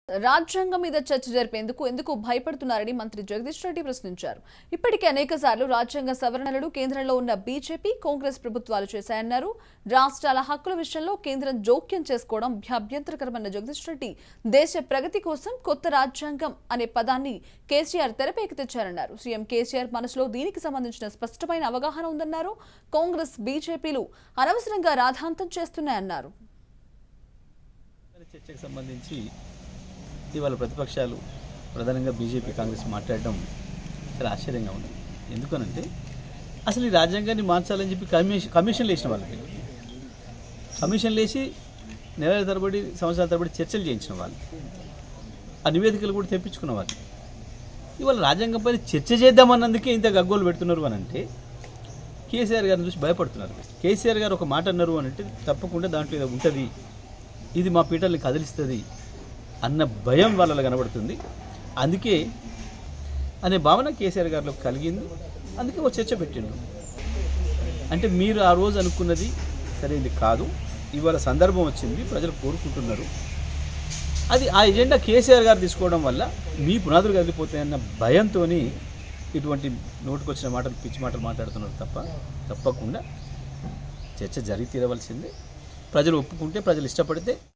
రాజ్యాంగం మీద చర్చ జరిపేందుకు ఎందుకు భయపడుతున్నారని మంత్రి జగదీష్ రెడ్డి ప్రశ్నించారు ఇప్పటికే అనేక సార్లు రాజ్యాంగ సవరణలు కేంద్రంలో ఉన్న బీజేపీ కాంగ్రెస్ ప్రభుత్వాలు చేశాయన్నారు రాష్ట్రాల హక్కుల విషయంలో కేంద్రం జోక్యం చేసుకోవడం అభ్యంతరకరమన్న జగదీష్ రెడ్డి దేశ ప్రగతి కోసం కొత్త రాజ్యాంగం అనే పదాన్ని కేసీఆర్ తెరపైకి తెచ్చారన్నారు సీఎం కేసీఆర్ మనసులో దీనికి సంబంధించిన స్పష్టమైన అవగాహన ఉందన్నారు కాంగ్రెస్ బీజేపీలు అనవసరంగా రాధాంతం చేస్తున్నాయన్నారు చర్చకు సంబంధించి ఇవాళ ప్రతిపక్షాలు ప్రధానంగా బీజేపీ కాంగ్రెస్ మాట్లాడడం చాలా ఆశ్చర్యంగా ఉంది ఎందుకనంటే అసలు ఈ రాజ్యాంగాన్ని మార్చాలని చెప్పి కమిషన్ కమిషన్లు వేసిన వాళ్ళకి కమిషన్లు వేసి నెలల తరబడి సంవత్సరాల తరబడి చర్చలు చేయించిన వాళ్ళు ఆ నివేదికలు కూడా తెప్పించుకున్న వాళ్ళు ఇవాళ రాజ్యాంగం పైన చర్చ చేద్దామన్నందుకే ఇంత గగ్గోలు పెడుతున్నారు అని అంటే కేసీఆర్ గారిని చూసి భయపడుతున్నారు కేసీఆర్ గారు ఒక మాట అన్నారు అని అంటే తప్పకుండా దాంట్లో ఏదో ఉంటుంది ఇది మా పీటల్ని కదిలిస్తుంది అన్న భయం వాళ్ళలో కనబడుతుంది అందుకే అనే భావన కేసీఆర్ గారిలో కలిగింది అందుకే ఒక చర్చ పెట్టిండు అంటే మీరు ఆ రోజు అనుకున్నది సరైనది కాదు ఇవాళ సందర్భం వచ్చింది ప్రజలు కోరుకుంటున్నారు అది ఆ ఎజెండా కేసీఆర్ గారు తీసుకోవడం వల్ల మీ పునాదులు కదిలిపోతాయన్న భయంతో ఇటువంటి నోటుకొచ్చిన మాటలు పిచ్చి మాటలు మాట్లాడుతున్నారు తప్ప తప్పకుండా చర్చ జరిగి తీరవలసిందే ప్రజలు ఒప్పుకుంటే ప్రజలు ఇష్టపడితే